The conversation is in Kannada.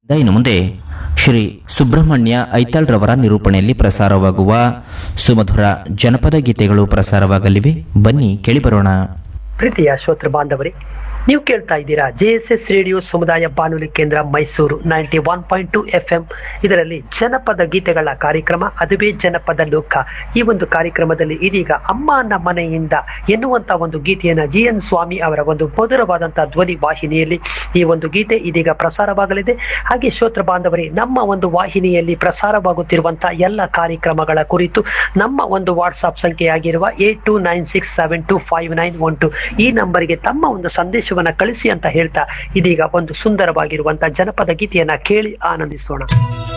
ಇನ್ನು ಮುಂದೆ ಶ್ರೀ ಸುಬ್ರಹ್ಮಣ್ಯ ಐತಾಳ್ರವರ ನಿರೂಪಣೆಯಲ್ಲಿ ಪ್ರಸಾರವಾಗುವ ಸುಮಧುರ ಜನಪದ ಗೀತೆಗಳು ಪ್ರಸಾರವಾಗಲಿವೆ ಬನ್ನಿ ಕೇಳಿಬರೋಣ ಪ್ರೀತಿಯ ಶ್ರೋತೃ ಬಾಂಧವರೇ ನೀವು ಕೇಳ್ತಾ ಇದ್ದೀರಾ ಜೆ ಎಸ್ ಎಸ್ ರೇಡಿಯೋ ಸಮುದಾಯ ಬಾನುಲಿ ಕೇಂದ್ರ Mysuru ninety one point two F M ಇದರಲ್ಲಿ ಜನಪದ ಗೀತೆಗಳ ಕಾರ್ಯಕ್ರಮ ಅದುವೇ ಜನಪದ ಲೋಕ ಈ ಒಂದು ಕಾರ್ಯಕ್ರಮದಲ್ಲಿ ಇದೀಗ ಅಮ್ಮನ ಮನೆಯಿಂದ ಎನ್ನುವಂತ ಒಂದು ಗೀತೆಯನ್ನ ಜಿ ಎನ್ ಸ್ವಾಮಿ ಅವರ ಒಂದು ಮಧುರವಾದಂತಹ ಧ್ವನಿ ವಾಹಿನಿಯಲ್ಲಿ ಈ ಒಂದು ಗೀತೆ ಇದೀಗ ಪ್ರಸಾರವಾಗಲಿದೆ ಹಾಗೆ ಶ್ರೋತೃ ಬಾಂಧವರೇ ನಮ್ಮ ಒಂದು ವಾಹಿನಿಯಲ್ಲಿ ಪ್ರಸಾರವಾಗುತ್ತಿರುವಂತಹ ಎಲ್ಲ ಕಾರ್ಯಕ್ರಮಗಳ ಕುರಿತು ನಮ್ಮ ಒಂದು ವಾಟ್ಸ್ಆಪ್ ಸಂಖ್ಯೆಯಾಗಿರುವ eight two nine six seven two five nine one two ಈ ನಂಬರ್ಗೆ ತಮ್ಮ ಒಂದು ಸಂದೇಶವನ್ನ ಕಳಿಸಿ ಅಂತ ಹೇಳ್ತಾ ಇದೀಗ ಒಂದು ಸುಂದರವಾಗಿರುವಂತಹ ಜನಪದ ಗೀತೆಯನ್ನ ಕೇಳಿ ಆನಂದಿಸೋಣ